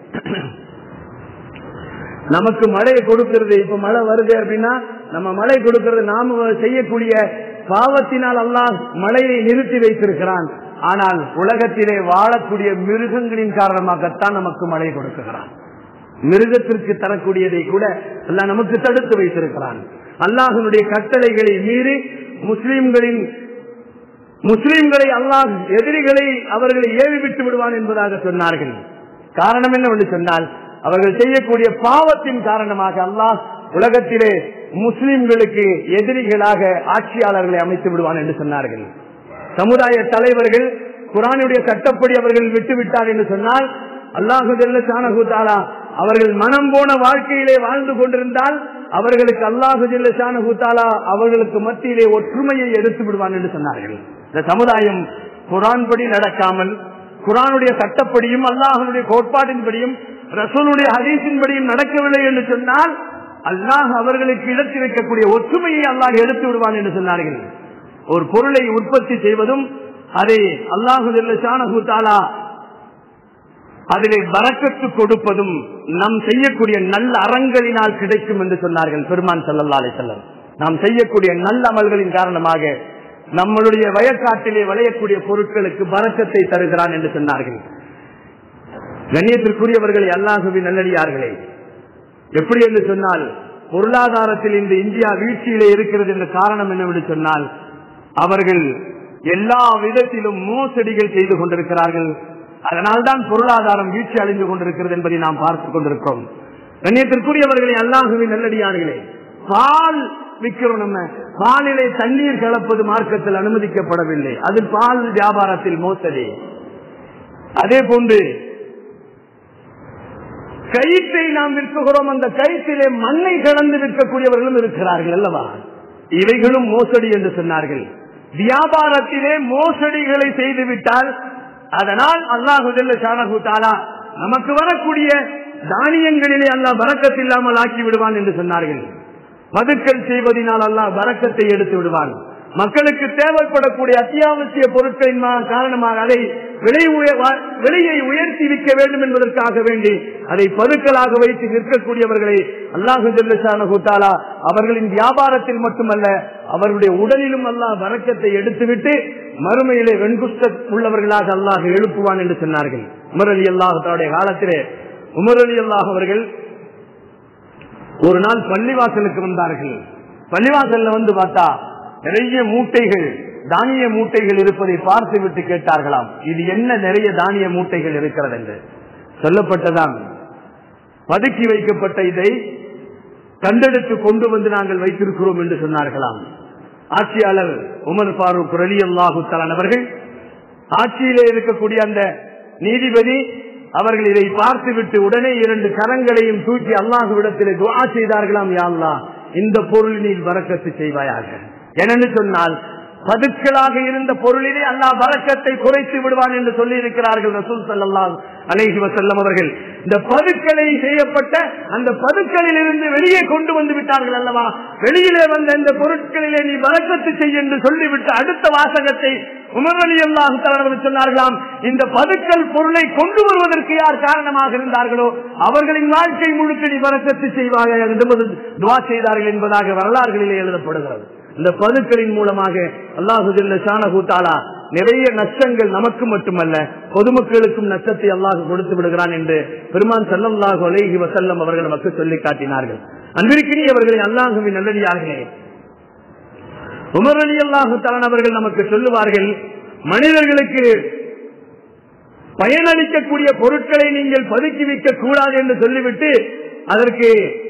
நமக்கு மழையை கொடுக்கிறது இப்ப மழை வருது அப்படின்னா நம்ம மழை கொடுக்கிறது நாம செய்யக்கூடிய பாவத்தினால் அல்லாஹ் மழையை நிறுத்தி வைத்திருக்கிறான் ஆனால் உலகத்திலே வாழக்கூடிய மிருகங்களின் காரணமாகத்தான் நமக்கு மழை கொடுக்குகிறான் மிருகத்திற்கு தரக்கூடியதை கூட அல்லாஹ் நமக்கு தடுத்து வைத்திருக்கிறான் அல்லாஹனுடைய கட்டளைகளை மீறி முஸ்லிம்களின் முஸ்லிம்களை அல்லாஹ் எதிரிகளை அவர்களை ஏவி விட்டு விடுவான் என்பதாக சொன்னார்கள் காரணம் என்னவென்று சொன்னால் அவர்கள் செய்யக்கூடிய பாவத்தின் காரணமாக அல்லாஹ் உலகத்திலே முஸ்லிம்களுக்கு எதிரிகளாக ஆட்சியாளர்களை அமைத்து விடுவான் என்று சொன்னார்கள் சமுதாய தலைவர்கள் குரானுடைய சட்டப்படி அவர்கள் விட்டுவிட்டார் என்று சொன்னால் அல்லாஹு சானகுத்தாலா அவர்கள் மனம் போன வாழ்க்கையிலே வாழ்ந்து கொண்டிருந்தால் அவர்களுக்கு அல்லாஹு சானகுத்தாலா அவர்களுக்கு மத்தியிலே ஒற்றுமையை எடுத்து விடுவான் என்று சொன்னார்கள் இந்த சமுதாயம் குரான் படி நடக்காமல் குரானுடைய சட்டப்படியும் அல்லாஹனுடைய கோட்பாட்டின்படியும் ரசூலுடைய ஹதீஸின்படியும் நடக்கவில்லை என்று சொன்னால் அல்லாஹ் அவர்களுக்கு இடத்தி வைக்கக்கூடிய ஒற்றுமையை அல்லாஹ் எடுத்து விடுவான் என்று சொன்னார்கள் ஒரு பொருளை உற்பத்தி செய்வதும் அதை அல்லாஹு தாலா அதிலே வரக்கத்து கொடுப்பதும் நம் செய்யக்கூடிய நல்ல அறங்களினால் கிடைக்கும் என்று சொன்னார்கள் பெருமான் சல்லல்லா அலை செல்லம் நாம் செய்யக்கூடிய நல்ல அமல்களின் காரணமாக நம்மளுடைய வயக்காட்டிலே விளையக்கூடிய பொருட்களுக்கு வரக்கத்தை தருகிறான் என்று சொன்னார்கள் கண்ணியத்திற்குரியவர்களை அல்லாஹுவின் நல்லடியார்களே எப்படி என்று சொன்னால் பொருளாதாரத்தில் இந்த இந்தியா வீழ்ச்சியிலே இருக்கிறது என்ற காரணம் என்னவென்று சொன்னால் அவர்கள் எல்லா விதத்திலும் மோசடிகள் செய்து கொண்டிருக்கிறார்கள் அதனால்தான் பொருளாதாரம் வீழ்ச்சி அடைந்து கொண்டிருக்கிறது என்பதை நாம் பார்த்துக் கொண்டிருக்கிறோம் கண்ணியத்திற்குரியவர்களை அல்லாஹுவின் நல்லடியார்களே பால் விற்கிறோம் நம்ம பாலிலே தண்ணீர் கலப்பது மார்க்கத்தில் அனுமதிக்கப்படவில்லை அது பால் வியாபாரத்தில் மோசடி அதே போன்று கயிற்றை நாம் விற்கிறோம் அந்த கயிற்றிலே மண்ணை கலந்து விற்கக்கூடியவர்களும் இருக்கிறார்கள் அல்லவா இவைகளும் மோசடி என்று சொன்னார்கள் வியாபாரத்திலே மோசடிகளை செய்துவிட்டால் அதனால் அல்லாஹு ஷானஹு தாலா நமக்கு வரக்கூடிய தானியங்களிலே அல்லாஹ் வரக்கத்தில்லாமல் ஆக்கி விடுவான் என்று சொன்னார்கள் மதுக்கள் செய்வதனால் அல்லாஹ் வரக்கத்தை எடுத்து விடுவான் மக்களுக்கு தேவைப்படக்கூடிய அத்தியாவசிய பொருட்களின் காரணமாக அதை விலை விலையை உயர்த்தி விற்க வேண்டும் என்பதற்காக வேண்டி அதை பதுக்கலாக வைத்து நிற்கக்கூடியவர்களை அல்லாஹு ஜல்லா அவர்களின் வியாபாரத்தில் மட்டுமல்ல அவர்களுடைய உடலிலும் அல்லாஹ் வரக்கத்தை எடுத்துவிட்டு மறுமையிலே வெண்குஷ்ட உள்ளவர்களாக அல்லாஹ் எழுப்புவான் என்று சொன்னார்கள் உமர் அலி அல்லாஹுடைய காலத்திலே உமர் அலி அல்லாஹ் அவர்கள் ஒரு நாள் பள்ளிவாசலுக்கு வந்தார்கள் பள்ளிவாசல்ல வந்து பார்த்தா நிறைய மூட்டைகள் தானிய மூட்டைகள் இருப்பதை பார்த்து விட்டு கேட்டார்களாம் இது என்ன நிறைய தானிய மூட்டைகள் இருக்கிறது என்று சொல்லப்பட்டதான் பதுக்கி வைக்கப்பட்ட இதை கண்டெடுத்து கொண்டு வந்து நாங்கள் வைத்திருக்கிறோம் என்று சொன்னார்களாம் ஆட்சியாளர் உமர் பாரூக் ரலி அல்லாஹு அவர்கள் ஆட்சியிலே இருக்கக்கூடிய அந்த நீதிபதி அவர்கள் இதை பார்த்துவிட்டு உடனே இரண்டு கரங்களையும் தூக்கி அல்லாஹுவிடத்தில் துவா செய்தார்களாம் யாழ்லா இந்த பொருளினில் வரக்கத்து செய்வாயாக என்னன்னு சொன்னால் பதுக்களாக இருந்த பொருளிலே அல்லாஹ் வரக்கத்தை குறைத்து விடுவான் என்று சொல்லி இருக்கிறார்கள் ரசூல் சல்லாஹ் அலேஹி வசல்லம் அவர்கள் இந்த பதுக்களை செய்யப்பட்ட அந்த பதுக்களில் இருந்து வெளியே கொண்டு வந்து விட்டார்கள் அல்லவா வெளியிலே வந்த இந்த பொருட்களிலே நீ வரக்கத்து செய்ய என்று சொல்லிவிட்டு அடுத்த வாசகத்தை உமர் அலி அல்லாஹு சொன்னார்களாம் இந்த பதுக்கல் பொருளை கொண்டு வருவதற்கு யார் காரணமாக இருந்தார்களோ அவர்களின் வாழ்க்கை முழுக்க நீ வரக்கத்து செய்வார்கள் என்று துவா செய்தார்கள் என்பதாக வரலாறுகளிலே எழுதப்படுகிறது இந்த பதுக்களின் மூலமாக அல்லாஹு ஷானகூத்தாலா நிறைய நஷ்டங்கள் நமக்கு மட்டுமல்ல பொதுமக்களுக்கும் நஷ்டத்தை அல்லாஹ் கொடுத்து விடுகிறான் என்று பெருமான் செல்லல்லாஹு அலேஹி வசல்லம் அவர்கள் நமக்கு சொல்லி காட்டினார்கள் அன்பிற்கினி அவர்களை அல்லாஹுவின் நல்லடியார்களே உமர் அலி அல்லாஹு அவர்கள் நமக்கு சொல்லுவார்கள் மனிதர்களுக்கு பயனளிக்கக்கூடிய பொருட்களை நீங்கள் பதுக்கி வைக்க கூடாது என்று சொல்லிவிட்டு அதற்கு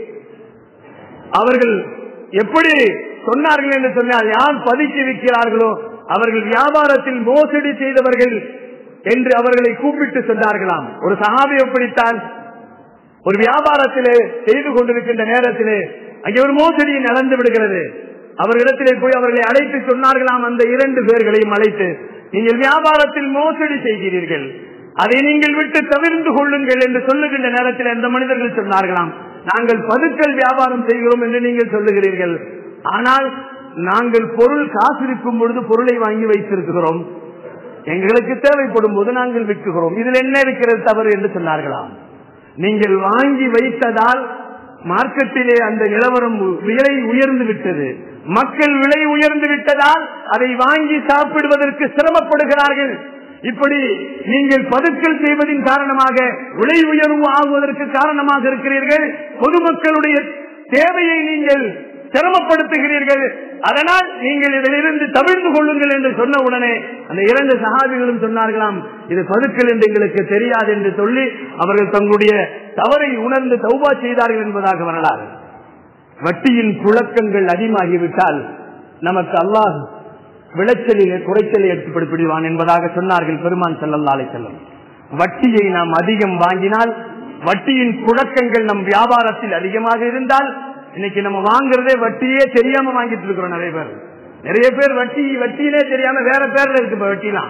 அவர்கள் எப்படி சொன்னார்கள் என்று சொன்னால் யார் பதுக்கி வைக்கிறார்களோ அவர்கள் வியாபாரத்தில் மோசடி செய்தவர்கள் என்று அவர்களை கூப்பிட்டு சொன்னார்களாம் ஒரு சகாபி எப்படித்தான் ஒரு வியாபாரத்திலே செய்து கொண்டிருக்கின்ற நேரத்திலே அங்கே ஒரு மோசடி நடந்து விடுகிறது அவர்களிடத்திலே போய் அவர்களை அழைத்து சொன்னார்களாம் அந்த இரண்டு பேர்களையும் அழைத்து நீங்கள் வியாபாரத்தில் மோசடி செய்கிறீர்கள் அதை நீங்கள் விட்டு தவிர்த்து கொள்ளுங்கள் என்று சொல்லுகின்ற நேரத்தில் அந்த மனிதர்கள் சொன்னார்களாம் நாங்கள் பதுக்கல் வியாபாரம் செய்கிறோம் என்று நீங்கள் சொல்லுகிறீர்கள் ஆனால் நாங்கள் பொருள் காசு இருக்கும் பொழுது பொருளை வாங்கி வைத்திருக்கிறோம் எங்களுக்கு தேவைப்படும் போது நாங்கள் விற்கிறோம் இதில் என்ன இருக்கிறது தவறு என்று சொன்னார்களாம் நீங்கள் வாங்கி வைத்ததால் மார்க்கெட்டிலே அந்த நிலவரம் விலை உயர்ந்து விட்டது மக்கள் விலை உயர்ந்து விட்டதால் அதை வாங்கி சாப்பிடுவதற்கு சிரமப்படுகிறார்கள் இப்படி நீங்கள் பதுக்கல் செய்வதின் காரணமாக விலை உயர்வு ஆகுவதற்கு காரணமாக இருக்கிறீர்கள் பொதுமக்களுடைய தேவையை நீங்கள் சிரமப்படுத்துகிறீர்கள் அதனால் நீங்கள் இதிலிருந்து தவிர்த்து கொள்ளுங்கள் என்று சொன்ன உடனே அந்த இரண்டு சகாபிகளும் சொன்னார்களாம் இது பதுக்கல் என்று எங்களுக்கு தெரியாது என்று சொல்லி அவர்கள் தங்களுடைய தவறை உணர்ந்து தௌபா செய்தார்கள் என்பதாக வரலாறு வட்டியின் புழக்கங்கள் அதிகமாகிவிட்டால் நமக்கு அல்லாஹ் விளைச்சலிலே குறைச்சலை ஏற்படுத்திவிடுவான் என்பதாக சொன்னார்கள் பெருமான் செல்லல்லாலை செல்லும் வட்டியை நாம் அதிகம் வாங்கினால் வட்டியின் புழக்கங்கள் நம் வியாபாரத்தில் அதிகமாக இருந்தால் இன்னைக்கு நம்ம வாங்குறதே வட்டியே தெரியாம வாங்கிட்டு இருக்கிறோம் நிறைய பேர் நிறைய பேர் வட்டி வட்டியிலே தெரியாம வேற பேர்ல இருக்கு இப்ப வட்டிலாம்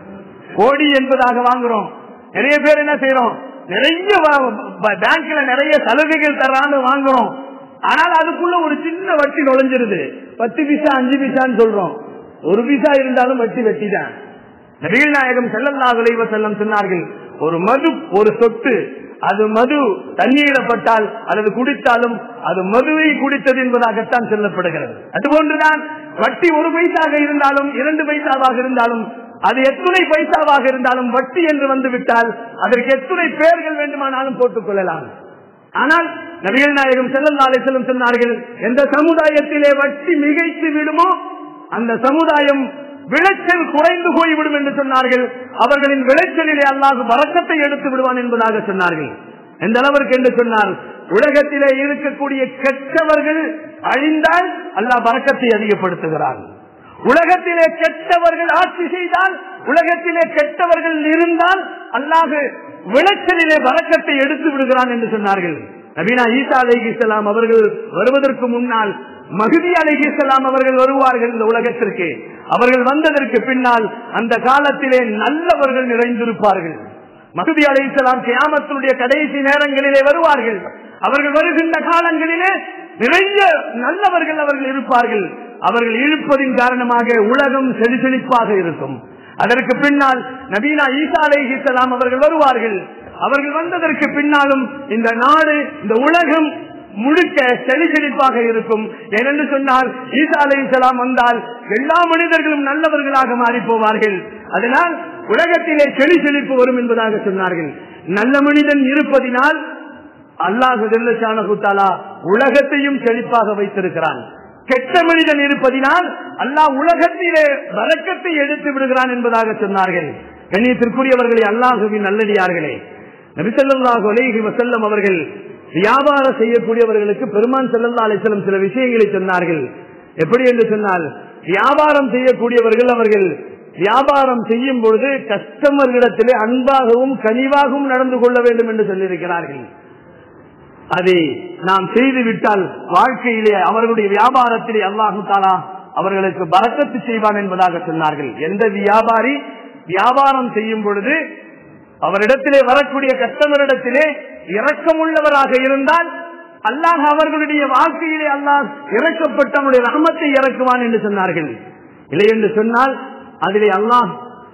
கோடி என்பதாக வாங்குறோம் நிறைய பேர் என்ன செய்யறோம் நிறைய பேங்க்ல நிறைய சலுகைகள் தரான்னு வாங்குறோம் ஆனால் அதுக்குள்ள ஒரு சின்ன வட்டி நுழைஞ்சிருது பத்து பைசா அஞ்சு பைசான்னு சொல்றோம் ஒரு பைசா இருந்தாலும் வட்டி வட்டி தான் நபிகள் நாயகம் செல்லல்லாஹ் செல்லம் சொன்னார்கள் ஒரு மது ஒரு சொட்டு அது மது தண்ணீரிடப்பட்டால் அல்லது குடித்தாலும் அது மதுவை குடித்தது என்பதாகத்தான் சொல்லப்படுகிறது அதுபோன்றுதான் வட்டி ஒரு பைசாக இருந்தாலும் இரண்டு பைசாவாக இருந்தாலும் அது எத்துணை பைசாவாக இருந்தாலும் வட்டி என்று வந்து விட்டால் அதற்கு எத்துணை பேர்கள் வேண்டுமானாலும் போட்டுக் கொள்ளலாம் ஆனால் நபிகள் நாயகம் செல்லல்லாலை செல்லும் சொன்னார்கள் எந்த சமுதாயத்திலே வட்டி மிகைத்து விடுமோ அந்த சமுதாயம் விளைச்சல் குறைந்து போய்விடும் என்று சொன்னார்கள் அவர்களின் விளைச்சலிலே அல்லாஹ் வரக்கத்தை எடுத்து விடுவான் என்பதாக சொன்னார்கள் எந்த அளவிற்கு என்று சொன்னால் உலகத்திலே இருக்கக்கூடிய கெட்டவர்கள் அழிந்தால் அல்லாஹ் வரக்கத்தை அதிகப்படுத்துகிறார் உலகத்திலே கெட்டவர்கள் ஆட்சி செய்தால் உலகத்திலே கெட்டவர்கள் இருந்தால் அல்லாஹ் விளைச்சலிலே வரக்கத்தை எடுத்து விடுகிறான் என்று சொன்னார்கள் நபீனா ஈசா அலைஹி இஸ்லாம் அவர்கள் வருவதற்கு முன்னால் மகிதி அலைஹி இஸ்லாம் அவர்கள் வருவார்கள் இந்த உலகத்திற்கு அவர்கள் வந்ததற்கு பின்னால் அந்த காலத்திலே நல்லவர்கள் நிறைந்திருப்பார்கள் மகுதி அலை இஸ்லாம் கியாமத்தினுடைய கடைசி நேரங்களிலே வருவார்கள் அவர்கள் வருகின்ற காலங்களிலே நிறைய நல்லவர்கள் அவர்கள் இருப்பார்கள் அவர்கள் இழுப்பதின் காரணமாக உலகம் செழிசெழிப்பாக இருக்கும் அதற்கு பின்னால் நபீனா ஈசா அலை இஸ்லாம் அவர்கள் வருவார்கள் அவர்கள் வந்ததற்கு பின்னாலும் இந்த நாடு இந்த உலகம் முழுக்க செழிசெழிப்பாக இருக்கும் ஏனென்று சொன்னால் ஈசா அலை இஸ்லாம் வந்தால் எல்லா மனிதர்களும் நல்லவர்களாக மாறி போவார்கள் அதனால் உலகத்திலே செழி செழிப்பு வரும் என்பதாக சொன்னார்கள் நல்ல மனிதன் இருப்பதினால் அல்லாஹு ஜெல்லஷானகுத்தாலா உலகத்தையும் செழிப்பாக வைத்திருக்கிறான் கெட்ட மனிதன் இருப்பதினால் அல்லாஹ் உலகத்திலே வழக்கத்தை எடுத்து விடுகிறான் என்பதாக சொன்னார்கள் கண்ணியத்திற்குரியவர்களே அல்லாஹுவின் நல்லடியார்களே நபிசல்லாஹு அலைஹி வசல்லம் அவர்கள் வியாபாரம் செய்யக்கூடியவர்களுக்கு பெருமான் செல்லல்லா அலிசல்லம் சில விஷயங்களை சொன்னார்கள் எப்படி என்று சொன்னால் வியாபாரம் செய்யக்கூடியவர்கள் அவர்கள் வியாபாரம் செய்யும் பொழுது கஸ்டமர்களிடத்திலே அன்பாகவும் கனிவாகவும் நடந்து கொள்ள வேண்டும் என்று சொல்லியிருக்கிறார்கள் அதை நாம் செய்து விட்டால் வாழ்க்கையிலே அவர்களுடைய வியாபாரத்திலே அல்லாஹு தாலா அவர்களுக்கு பறக்கத்து செய்வான் என்பதாக சொன்னார்கள் எந்த வியாபாரி வியாபாரம் செய்யும் பொழுது அவரிடத்திலே வரக்கூடிய கஸ்டமரிடத்திலே இரக்கமுள்ளவராக இருந்தால் அல்லாஹ் அவர்களுடைய வாழ்க்கையிலே அல்லாஹ் இறக்கப்பட்ட அவனுடைய ரகமத்தை இறக்குவான் என்று சொன்னார்கள் இல்லை என்று சொன்னால் அதிலே அல்லாஹ்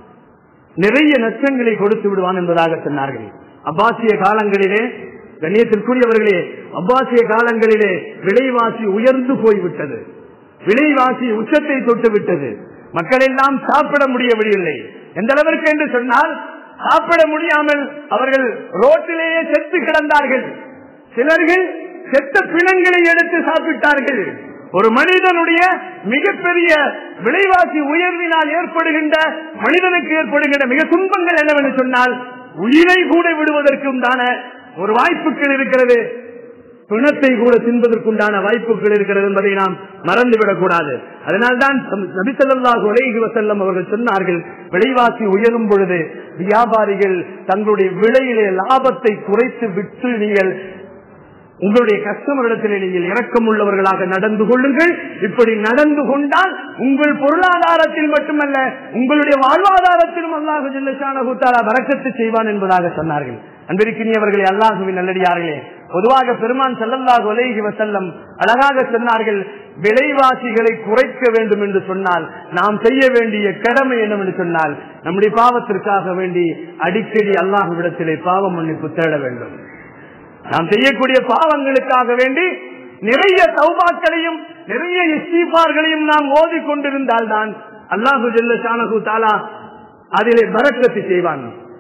நிறைய நஷ்டங்களை கொடுத்து விடுவான் என்பதாக சொன்னார்கள் அப்பாசிய காலங்களிலே கண்ணியத்திற்குரியவர்களே அப்பாசிய காலங்களிலே விலைவாசி உயர்ந்து போய்விட்டது விலைவாசி உச்சத்தை தொட்டு விட்டது மக்கள் எல்லாம் சாப்பிட முடியவில்லை எந்த அளவிற்கு என்று சொன்னால் சாப்பிட முடியாமல் அவர்கள் ரோட்டிலேயே செத்து கிடந்தார்கள் சிலர்கள் செத்த பிணங்களை எடுத்து சாப்பிட்டார்கள் ஒரு மனிதனுடைய மிகப்பெரிய விலைவாசி உயர்வினால் ஏற்படுகின்ற மனிதனுக்கு ஏற்படுகின்ற மிக துன்பங்கள் என்னவென்று சொன்னால் உயிரை கூட விடுவதற்கும் தான ஒரு வாய்ப்புகள் இருக்கிறது பிணத்தை கூட தின்பதற்குண்டான வாய்ப்புகள் இருக்கிறது என்பதை நாம் மறந்துவிடக் கூடாது அதனால்தான் நபிசல்லாஹு உலகி வசல்லம் அவர்கள் சொன்னார்கள் விலைவாசி உயரும் பொழுது வியாபாரிகள் தங்களுடைய விலையிலே லாபத்தை குறைத்து விட்டு நீங்கள் உங்களுடைய கஸ்டமரிடத்திலே நீங்கள் இரக்கம் உள்ளவர்களாக நடந்து கொள்ளுங்கள் இப்படி நடந்து கொண்டால் உங்கள் பொருளாதாரத்தில் மட்டுமல்ல உங்களுடைய வாழ்வாதாரத்திலும் அல்லாஹு ஜில்லஷானா வரக்கத்து செய்வான் என்பதாக சொன்னார்கள் அன்பிருக்கினியவர்களே அல்லாஹுவின் நல்லடியார்களே பொதுவாக பெருமான் செல்லல்லாஹு உலகி வசல்லம் அழகாக சொன்னார்கள் விலைவாசிகளை குறைக்க வேண்டும் என்று சொன்னால் நாம் செய்ய வேண்டிய கடமை என்னவென்று சொன்னால் நம்முடைய பாவத்திற்காக வேண்டி அடிக்கடி அல்லாஹுவிடத்திலே பாவ மன்னிப்பு தேட வேண்டும் நாம் செய்யக்கூடிய பாவங்களுக்காக வேண்டி நிறைய சௌபாக்களையும் நிறைய இஸ்தீபார்களையும் நாம் ஓதிக்கொண்டிருந்தால் தான் அல்லாஹு ஜெல்ல ஷானகு தாலா அதிலே பரக்கத்து செய்வான்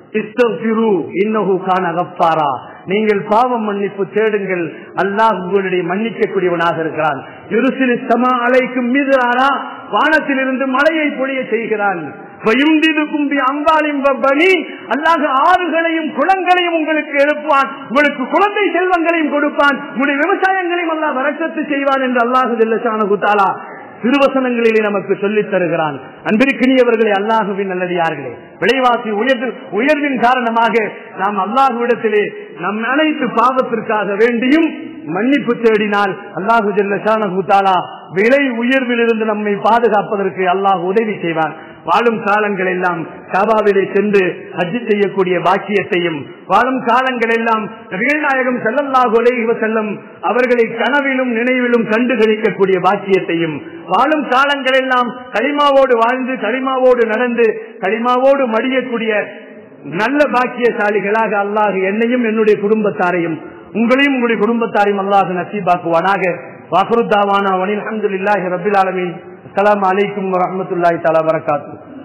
இஸ்தக்ஃபிரு இன்னஹு கான கஃபாரா நீங்கள் பாவம் மன்னிப்பு தேடுங்கள் அல்லாஹ் உங்களுடைய மன்னிக்கக்கூடியவனாக இருக்கிறான் இருசில் சமா அலைக்கும் மீதுரானா வானத்திலிருந்து மழையை பொழிய செய்கிறான் வயுந்திதுக்கும் பி அம்பாலின் பனி அல்லாஹ் ஆறுகளையும் குளங்களையும் உங்களுக்கு எழுப்பான் உங்களுக்கு குழந்தை செல்வங்களையும் கொடுப்பான் உங்களுடைய விவசாயங்களையும் அல்லாஹ் வரக்கத்து செய்வான் என்று அல்லாஹு ஜல்லஷானு குத்தாலா திருவசனங்களிலே நமக்கு சொல்லித் தருகிறான் அன்பிற்கினியவர்களே அல்லாஹுவின் நல்லடியார்களே விலைவாசி உயர்வு உயர்வின் காரணமாக நாம் அல்லாஹுவிடத்திலே நம் அனைத்து பாவத்திற்காக வேண்டியும் மன்னிப்பு தேடினால் அல்லாஹு ஜல்லஷானு விலை உயர்விலிருந்து நம்மை பாதுகாப்பதற்கு அல்லாஹ் உதவி செய்வான் வாழும் காலங்கள் எல்லாம் காபாவிலே சென்று ஹஜ்ஜு செய்யக்கூடிய பாக்கியத்தையும் வாழும் காலங்கள் எல்லாம் நபிகள்நாயகம் செல்லல்லாஹு அலைஹி செல்லும் அவர்களை கனவிலும் நினைவிலும் கண்டு கழிக்கக்கூடிய பாக்கியத்தையும் வாழும் காலங்கள் எல்லாம் களிமாவோடு வாழ்ந்து களிமாவோடு நடந்து களிமாவோடு மடியக்கூடிய நல்ல பாக்கியசாலிகளாக அல்லாஹ் என்னையும் என்னுடைய குடும்பத்தாரையும் உங்களையும் உங்களுடைய குடும்பத்தாரையும் அல்லாஹ் நசீபாக்குவானாக வாக்குருத்தாவானா வனில் அஹமதுல்லாஹி ரபில் ஆலமீன் அஸ்ஸலாமு அலைக்கும் வரஹ்மத்துல்லாஹி தஆலா வரகாத்துஹு